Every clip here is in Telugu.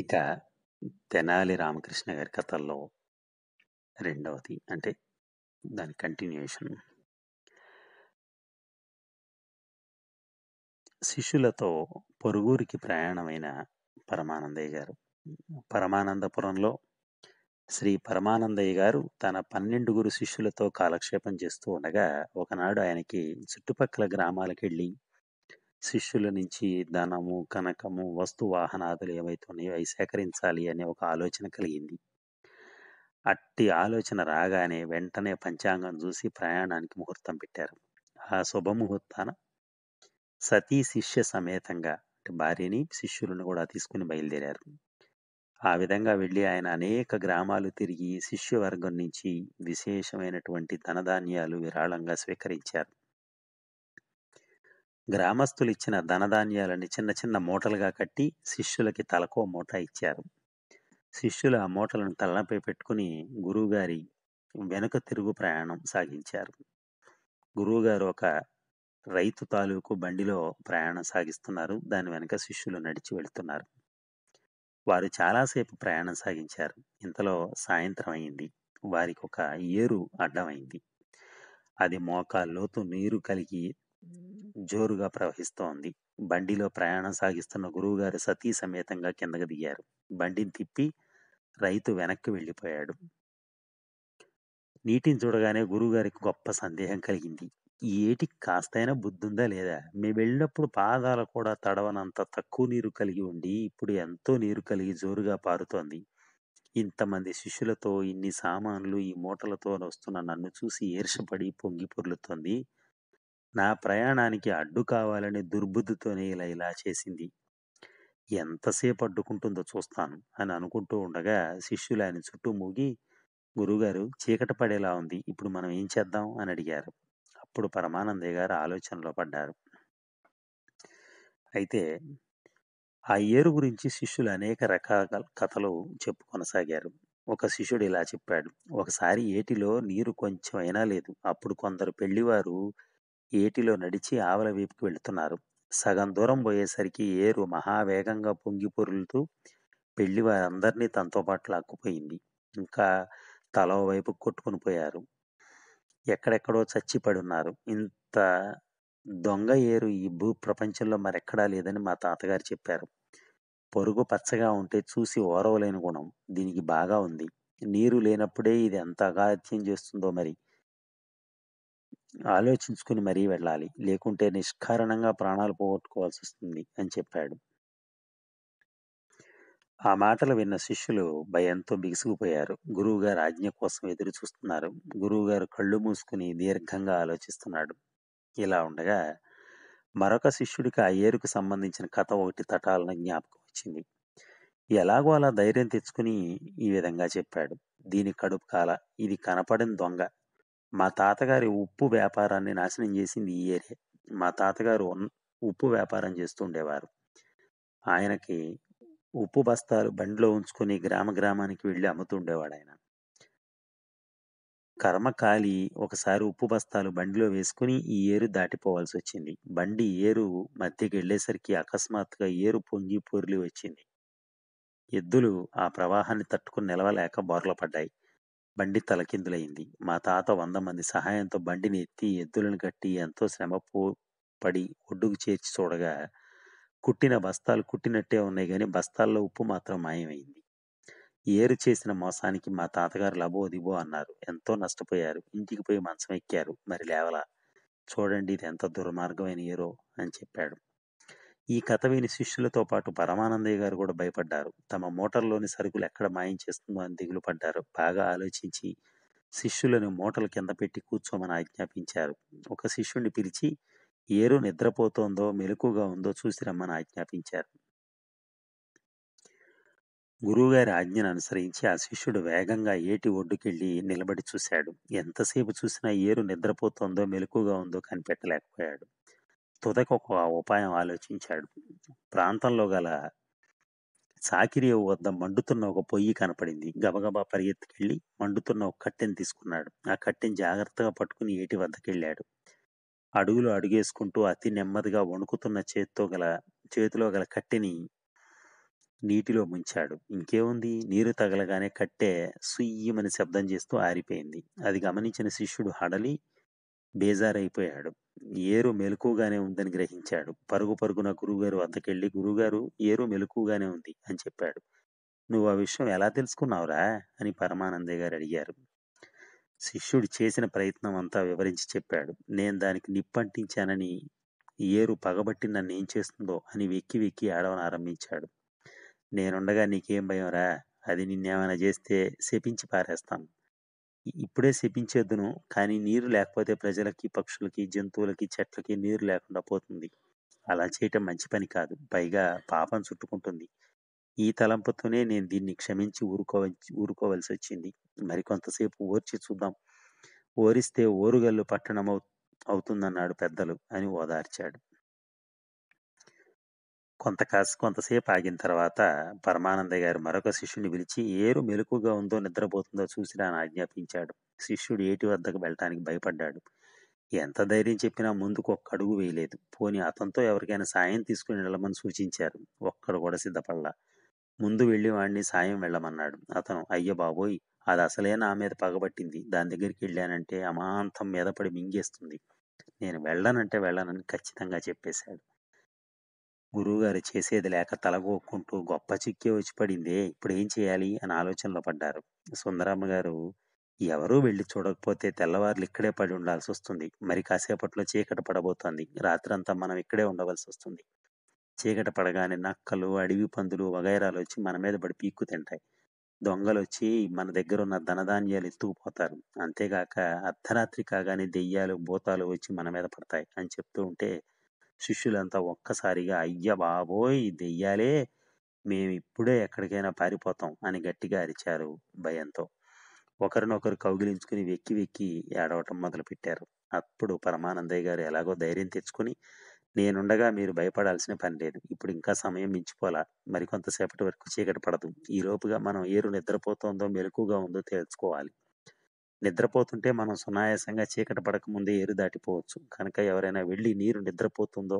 ఇక తెనాలి రామకృష్ణ గారి కథల్లో రెండవది అంటే దాని కంటిన్యూషన్ శిష్యులతో పొరుగురికి ప్రయాణమైన పరమానందయ్య గారు పరమానందపురంలో శ్రీ పరమానందయ్య గారు తన పన్నెండుగురు శిష్యులతో కాలక్షేపం చేస్తూ ఉండగా ఒకనాడు ఆయనకి చుట్టుపక్కల గ్రామాలకు వెళ్ళి శిష్యుల నుంచి ధనము కనకము వస్తు వాహనాదులు ఏవైతున్నాయో అవి సేకరించాలి అనే ఒక ఆలోచన కలిగింది అట్టి ఆలోచన రాగానే వెంటనే పంచాంగం చూసి ప్రయాణానికి ముహూర్తం పెట్టారు ఆ శుభముహూర్తాన సతీ శిష్య సమేతంగా అంటే భార్యని శిష్యులను కూడా తీసుకుని బయలుదేరారు ఆ విధంగా వెళ్ళి ఆయన అనేక గ్రామాలు తిరిగి శిష్యవర్గం నుంచి విశేషమైనటువంటి ధనధాన్యాలు విరాళంగా స్వీకరించారు గ్రామస్తులు ఇచ్చిన ధనధాన్యాలని చిన్న చిన్న మూటలుగా కట్టి శిష్యులకి తలకో మూట ఇచ్చారు శిష్యులు ఆ మూటలను తలపై పెట్టుకుని గురువుగారి వెనుక తిరుగు ప్రయాణం సాగించారు గురువుగారు ఒక రైతు తాలూకు బండిలో ప్రయాణం సాగిస్తున్నారు దాని వెనక శిష్యులు నడిచి వెళ్తున్నారు వారు చాలాసేపు ప్రయాణం సాగించారు ఇంతలో సాయంత్రం అయింది వారికి ఒక ఏరు అడ్డమైంది అది మోకాల్లోతు నీరు కలిగి జోరుగా ప్రవహిస్తోంది బండిలో ప్రయాణం సాగిస్తున్న గురువుగారు సతీ సమేతంగా కిందకు దిగారు బండిని తిప్పి రైతు వెనక్కి వెళ్ళిపోయాడు నీటిని చూడగానే గురువుగారికి గొప్ప సందేహం కలిగింది ఈ ఏటికి కాస్తైనా బుద్ధుందా లేదా మేము వెళ్ళినప్పుడు పాదాలు కూడా తడవనంత తక్కువ నీరు కలిగి ఉండి ఇప్పుడు ఎంతో నీరు కలిగి జోరుగా పారుతోంది ఇంతమంది శిష్యులతో ఇన్ని సామాన్లు ఈ మూటలతో వస్తున్న నన్ను చూసి ఈర్షపడి పొంగి పొర్లుతోంది నా ప్రయాణానికి అడ్డు కావాలని దుర్బుద్ధితోనే ఇలా ఇలా చేసింది ఎంతసేపు అడ్డుకుంటుందో చూస్తాను అని అనుకుంటూ ఉండగా శిష్యులు ఆయన చుట్టూ మూగి గురుగారు చీకట పడేలా ఉంది ఇప్పుడు మనం ఏం చేద్దాం అని అడిగారు అప్పుడు పరమానందయ్య గారు ఆలోచనలో పడ్డారు అయితే ఆ ఏరు గురించి శిష్యులు అనేక రకాల కథలు చెప్పు కొనసాగారు ఒక శిష్యుడు ఇలా చెప్పాడు ఒకసారి ఏటిలో నీరు కొంచెం అయినా లేదు అప్పుడు కొందరు పెళ్లివారు ఏటిలో నడిచి ఆవల వైపుకి వెళుతున్నారు సగం దూరం పోయేసరికి ఏరు మహావేగంగా పొంగి పొరులుతూ పెళ్లి వారందరినీ తనతో పాటు లాక్కుపోయింది ఇంకా తల వైపు కొట్టుకుని పోయారు ఎక్కడెక్కడో చచ్చి పడున్నారు ఇంత దొంగ ఏరు ఈ భూ ప్రపంచంలో మరెక్కడా లేదని మా తాతగారు చెప్పారు పొరుగు పచ్చగా ఉంటే చూసి ఓరవలేని గుణం దీనికి బాగా ఉంది నీరు లేనప్పుడే ఇది ఎంత అగాధ్యం చేస్తుందో మరి ఆలోచించుకుని మరీ వెళ్ళాలి లేకుంటే నిష్కారణంగా ప్రాణాలు పోగొట్టుకోవాల్సి వస్తుంది అని చెప్పాడు ఆ మాటలు విన్న శిష్యులు భయంతో బిగుసుకుపోయారు గురువుగారు ఆజ్ఞ కోసం ఎదురు చూస్తున్నారు గురువుగారు కళ్ళు మూసుకుని దీర్ఘంగా ఆలోచిస్తున్నాడు ఇలా ఉండగా మరొక శిష్యుడికి ఆ ఏరుకు సంబంధించిన కథ ఒకటి తటాలను జ్ఞాపకం వచ్చింది ఎలాగో అలా ధైర్యం తెచ్చుకుని ఈ విధంగా చెప్పాడు దీని కడుపు కాల ఇది కనపడిన దొంగ మా తాతగారి ఉప్పు వ్యాపారాన్ని నాశనం చేసింది ఈ ఏరియా మా తాతగారు ఉన్- ఉప్పు వ్యాపారం చేస్తుండేవారు ఆయనకి ఉప్పు బస్తాలు బండిలో ఉంచుకొని గ్రామ గ్రామానికి వెళ్ళి అమ్ముతుండేవాడు ఆయన కర్మ కాలి ఒకసారి ఉప్పు బస్తాలు బండిలో వేసుకుని ఈ ఏరు దాటిపోవాల్సి వచ్చింది బండి ఏరు మధ్యకి వెళ్ళేసరికి అకస్మాత్తుగా ఏరు పొంగి పొర్లి వచ్చింది ఎద్దులు ఆ ప్రవాహాన్ని తట్టుకుని నిలవలేక బోర్ల పడ్డాయి బండి తలకిందులైంది మా తాత వంద మంది సహాయంతో బండిని ఎత్తి ఎద్దులను కట్టి ఎంతో శ్రమ పో- పడి ఒడ్డుకు చేర్చి చూడగా కుట్టిన బస్తాలు కుట్టినట్టే ఉన్నాయి కానీ బస్తాల్లో ఉప్పు మాత్రం మాయమైంది ఏరు చేసిన మోసానికి మా తాతగారు లబో దిబో అన్నారు ఎంతో నష్టపోయారు ఇంటికి పోయి మంచం ఎక్కారు మరి లేవలా చూడండి ఇది ఎంత దుర్మార్గమైన ఏరో అని చెప్పాడు ఈ కథ విని శిష్యులతో పాటు పరమానందయ్య గారు కూడా భయపడ్డారు తమ మోటార్లోని సరుకులు ఎక్కడ మాయం చేస్తుందో అని దిగులు పడ్డారు బాగా ఆలోచించి శిష్యులను మూటల కింద పెట్టి కూర్చోమని ఆజ్ఞాపించారు ఒక శిష్యుడిని పిలిచి ఏరు నిద్రపోతోందో మెలకుగా ఉందో చూసి రమ్మని ఆజ్ఞాపించారు గురువుగారి ఆజ్ఞను అనుసరించి ఆ శిష్యుడు వేగంగా ఏటి ఒడ్డుకెళ్ళి నిలబడి చూశాడు ఎంతసేపు చూసినా ఏరు నిద్రపోతోందో మెలకుగా ఉందో కనిపెట్టలేకపోయాడు తుదకు ఒక ఉపాయం ఆలోచించాడు ప్రాంతంలో గల సాకిరి వద్ద మండుతున్న ఒక పొయ్యి కనపడింది గబగబా పరిగెత్తుకెళ్ళి మండుతున్న ఒక కట్టెని తీసుకున్నాడు ఆ కట్టెని జాగ్రత్తగా పట్టుకుని ఏటి వద్దకెళ్ళాడు అడుగులు అడుగేసుకుంటూ అతి నెమ్మదిగా వణుకుతున్న చేత్తో గల చేతిలో గల కట్టెని నీటిలో ముంచాడు. ఇంకేముంది నీరు తగలగానే కట్టె సుయ్యిమని శబ్దం చేస్తూ ఆరిపోయింది. అది గమనించిన శిష్యుడు హడలి బేజారైపోయాడు. ఏరు మెలకువగానే ఉందని గ్రహించాడు. పరుగు పరుగున గురువుగారి వద్దకెళ్ళి గురువుగారు ఏరు మెలకువగానే ఉంది అని చెప్పాడు. నువ్వు ఆ విషయం ఎలా తెలుసుకున్నావురా? అని పరమానందయ్య గారు అడిగారు. శిష్యుడు చేసిన ప్రయత్నం అంతా వివరించి చెప్పాడు. నేను దానికి నిప్పంటించానని ఏరు పగబట్టి నన్నేం చేస్తుందో అని వెక్కి వెక్కి ఏడవనారంభించాడు. నేనుండగా నీకేం భయంరా? అది నిన్నేమైనా చేస్తే శపించి పారేస్తాను. ఇప్పుడే శపించేద్దును కానీ నీరు లేకపోతే ప్రజలకి, పక్షులకి, జంతువులకి, చెట్లకి నీరు లేకుండా పోతుంది. అలా చేయటం మంచి పని కాదు. పైగా పాపం చుట్టుకుంటుంది. ఈ తలంపుతోనే నేను దీన్ని క్షమించి ఊరుకోవలసి ఊరుకోవలసొచ్చింది. మరికొంతసేపు ఓర్చి చూద్దాం. ఓరిస్తే ఓరుగల్లు పట్టణమౌ అవుతుందన్నాడు పెద్దలు అని ఓదార్చాడు. కొంత కాస్ కొంతసేపు ఆగిన తర్వాత పరమానందయ్య గారు మరొక శిష్యుడిని పిలిచి ఏరు మెలకువగా ఉందో నిద్రపోతుందో చూసిరా అని ఆజ్ఞాపించాడు. శిష్యుడు ఏటి వద్దకు వెళ్ళటానికి భయపడ్డాడు. ఎంత ధైర్యం చెప్పినా ముందుకు ఒక్కడుగు వేయలేదు. పోనీ అతనితో ఎవరికైనా సాయం తీసుకుని వెళ్ళమని సూచించారు. ఒక్కడు కూడా సిద్ధపడలా. ముందు వెళ్ళి వాణ్ణి సాయం వెళ్ళమన్నాడు. అతను అయ్య బాబోయ్! అది అసలే నా మీద పగబట్టింది. దాని దగ్గరికి వెళ్ళానంటే అమాంతం మీద పడి మింగేస్తుంది. నేను వెళ్ళనంటే వెళ్ళనని ఖచ్చితంగా చెప్పేశాడు. గురువుగారు చేసేది లేక తలగోక్కుంటూ గొప్ప చిక్కే వచ్చి పడిందే ఇప్పుడేం చేయాలి అని ఆలోచనలో పడ్డారు. సుందరమ్మ గారు ఎవరూ వెళ్ళి చూడకపోతే తెల్లవార్లు ఇక్కడే పడి ఉండాల్సి వస్తుంది. మరి కాసేపట్లో చీకటి పడబోతోంది. రాత్రంతా మనం ఇక్కడే ఉండవలసి వస్తుంది. చీకటి పడగానే నక్కలు, అడవి పందులు వగైరాలు వచ్చి మన మీద పడి పీక్కు తింటాయి. దొంగలొచ్చి మన దగ్గరున్న ధనధాన్యాలు ఎత్తుకుపోతారు. అంతేగాక అర్ధరాత్రి కాగానే దెయ్యాలు, భూతాలు వచ్చి మన మీద పడతాయి అని చెప్తూ ఉంటే శిష్యులంతా ఒక్కసారిగా అయ్య బాబోయ్! దెయ్యాలే! మేమిప్పుడే ఎక్కడికైనా పారిపోతాం అని గట్టిగా అరిచారు భయంతో. ఒకరినొకరు కౌగిలించుకుని వెక్కి వెక్కి ఏడవటం మొదలుపెట్టారు. అప్పుడు పరమానందయ్య గారు ఎలాగో ధైర్యం తెచ్చుకుని నేనుండగా మీరు భయపడాల్సిన పని లేదు. ఇప్పుడు ఇంకా సమయం మించిపోలా. మరికొంతసేపటి వరకు చీకటి పడదు. ఈలోపుగా మనం ఏరు నిద్రపోతోందో మెలకువగా ఉందో తేల్చుకోవాలి. నిద్రపోతుంటే మనం సునాయాసంగా చీకటి పడకముందే ఏరు దాటిపోవచ్చు. కనుక ఎవరైనా వెళ్ళి నీరు నిద్రపోతుందో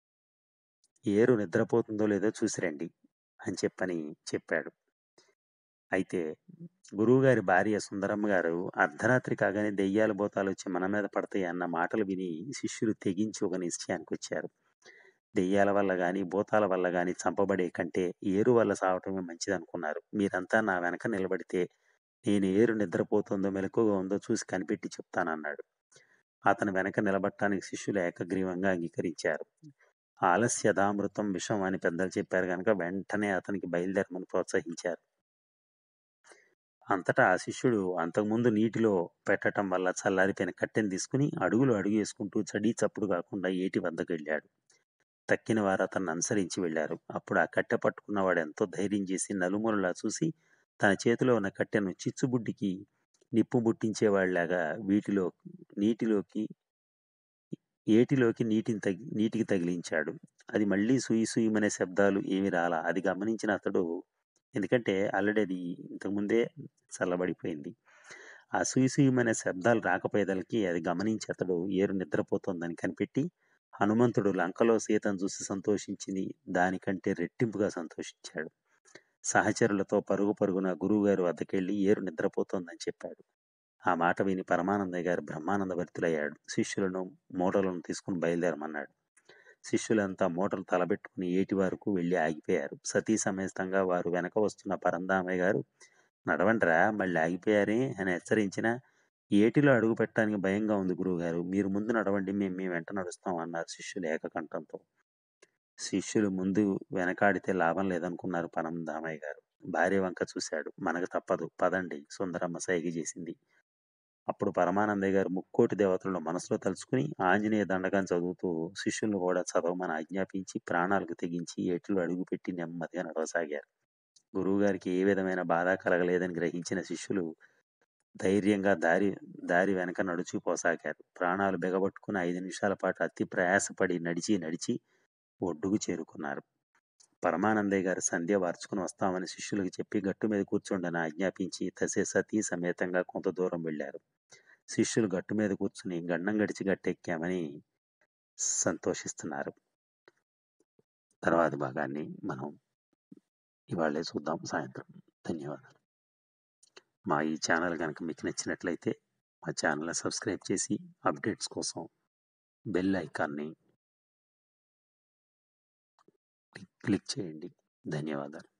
ఏరు నిద్రపోతుందో లేదో చూసిరండి అని చెప్పని చెప్పాడు. అయితే గురువుగారి భార్య సుందరమ్మ గారు అర్ధరాత్రి కాగానే దెయ్యాలు, భూతాలొచ్చి మన మీద పడతాయి అన్న మాటలు విని శిష్యులు తెగించి ఒక నిశ్చయానికొచ్చారు. దెయ్యాల వల్ల గాని, భూతాల వల్ల గాని చంపబడే కంటే ఏరు వల్ల సావటమే మంచిదనుకున్నారు. మీరంతా నా వెనక నిలబడితే నేను ఏరు నిద్రపోతుందో మెలకువగా ఉందో చూసి కనిపెట్టి చెప్తానన్నాడు. అతని వెనక నిలబడటానికి శిష్యులు ఏకగ్రీవంగా అంగీకరించారు. ఆలస్యదామృతం విషం అని పెద్దలు చెప్పారు గనక వెంటనే అతనికి బయలుదేరమని ప్రోత్సహించారు. అంతటా ఆ శిష్యుడు అంతకుముందు నీటిలో పెట్టటం వల్ల చల్లారిపోయిన కట్టెను తీసుకుని అడుగులు అడుగేసుకుంటూ చడీ చప్పుడు కాకుండా ఏటి వద్దకెళ్ళాడు. తక్కిన వారు అతన్ని అనుసరించి వెళ్లారు. అప్పుడు ఆ కట్టె పట్టుకున్నవాడు ఎంతో ధైర్యం చేసి నలుమూలలా చూసి తన చేతిలో ఉన్న కట్టెను చిచ్చుబుడ్డికి నిప్పు ముట్టించేవాడిలాగా వీటిలో నీటిలోకి ఏటిలోకి నీటిని తగి నీటికి తగిలించాడు. అది మళ్ళీ సుయ్ సుయ్యమనే శబ్దాలు ఏమీ రాలా. అది గమనించిన అతడు ఎందుకంటే ఆల్రెడీ అది ఇంతకుముందే చల్లబడిపోయింది. ఆ సుయ్ సుయ్యమనే శబ్దాలు రాకపోయేదలకి అది గమనించి అతడు ఏరు నిద్రపోతోందని కనిపెట్టి హనుమంతుడు లంకలో సీతను చూసి సంతోషించింది దానికంటే రెట్టింపుగా సంతోషించాడు. సహచరులతో పరుగు పరుగున గురువుగారి వద్దకెళ్ళి ఏరు నిద్రపోతోందని చెప్పాడు. ఆ మాట విని పరమానందయ్య గారు బ్రహ్మానంద భరితులయ్యాడు. శిష్యులను, మూటలను తీసుకుని బయలుదేరమన్నాడు. శిష్యులంతా మూటలు తలబెట్టుకుని ఏటి వరకు వెళ్ళి ఆగిపోయారు. సతీ సమేతంగా వారు వెనక వస్తున్న పరంధామయ్య గారు నడవండ్రా మళ్ళీ ఆగిపోయారే అని హెచ్చరించినా ఏటిలో అడుగు పెట్టడానికి భయంగా ఉంది గురువుగారు. మీరు ముందు నడవండి మేము మీ వెంట నడుస్తాం అన్నారు శిష్యులు ఏకకంఠంతో. శిష్యులు ముందు వెనకాడితే లాభం లేదనుకున్నారు పరంధామయ్య గారు. భార్య వంక చూశాడు. మనకు తప్పదు పదండి సుందరమ్మ సైగ చేసింది. అప్పుడు పరమానందయ్య గారు ముక్కోటి దేవతలను మనసులో తలుచుకుని ఆంజనేయ దండకం చదువుతూ శిష్యులను కూడా చదవమని ఆజ్ఞాపించి ప్రాణాలకు తెగించి ఏటిలో అడుగుపెట్టి నెమ్మదిగా నడవసాగారు. గురువుగారికి ఏ విధమైన బాధ కలగలేదని గ్రహించిన శిష్యులు ధైర్యంగా దారి దారి వెనక నడుచుకుపోసాగారు. ప్రాణాలు బిగబట్టుకుని ఐదు నిమిషాల పాటు అతి ప్రయాసపడి నడిచి నడిచి ఒడ్డుకు చేరుకున్నారు. పరమానందయ్య గారు సంధ్య వార్చుకుని వస్తామని శిష్యులకు చెప్పి గట్టు మీద కూర్చోండని ఆజ్ఞాపించి తసే సతీ సమేతంగా కొంత దూరం వెళ్ళారు. శిష్యులు గట్టు మీద కూర్చుని గండం గడిచి గట్టెక్కామని సంతోషిస్తున్నారు. తర్వాతి భాగాన్ని మనం ఇవాళే చూద్దాం సాయంత్రం ధన్యవాదాలు మా ఈ ఛానల్ కనుక మీకు నచ్చినట్లయితే మా ఛానల్ని సబ్స్క్రైబ్ చేసి అప్డేట్స్ కోసం బెల్ ఐకాన్ని క్లిక్ చేయండి ధన్యవాదాలు